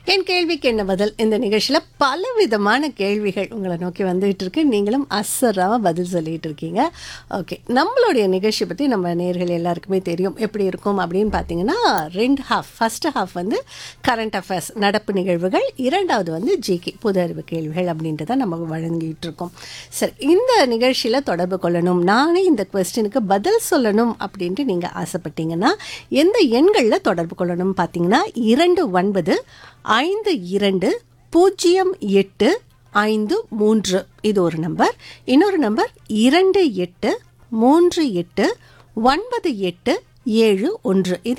என் கேள்விக்கு என்ன பதில் இந்த நிகழ்ச்சியில் பல விதமான கேள்விகள் உங்களை நோக்கி வந்துகிட்டு இருக்கு நீங்களும் அசராம பதில் சொல்லிட்டு இருக்கீங்க ஓகே நம்மளுடைய நிகழ்ச்சி பற்றி நம்ம நேர்கள் எல்லாருக்குமே தெரியும் எப்படி இருக்கும் அப்படின்னு பார்த்தீங்கன்னா ரெண்டு ஹாஃப் ஃபர்ஸ்ட் ஹாஃப் வந்து கரண்ட் அஃபேர்ஸ் நடப்பு நிகழ்வுகள் இரண்டாவது வந்து ஜிகே புது அறிவு கேள்விகள் அப்படின்றத நம்ம வழங்கிட்டு இருக்கோம் சரி இந்த நிகழ்ச்சியில் தொடர்பு கொள்ளணும் நானே இந்த கொஸ்டினுக்கு பதில் சொல்லணும் அப்படின்ட்டு நீங்கள் ஆசைப்பட்டீங்கன்னா எந்த எண்களில் தொடர்பு கொள்ளணும் பார்த்தீங்கன்னா இரண்டு ஒன்பது ஐந்து இரண்டு பூஜ்ஜியம் எட்டு ஐந்து மூன்று இது ஒரு நம்பர் இன்னொரு நம்பர் இரண்டு எட்டு மூன்று எட்டு ஒன்பது எட்டு ஏழு ஒன்று இது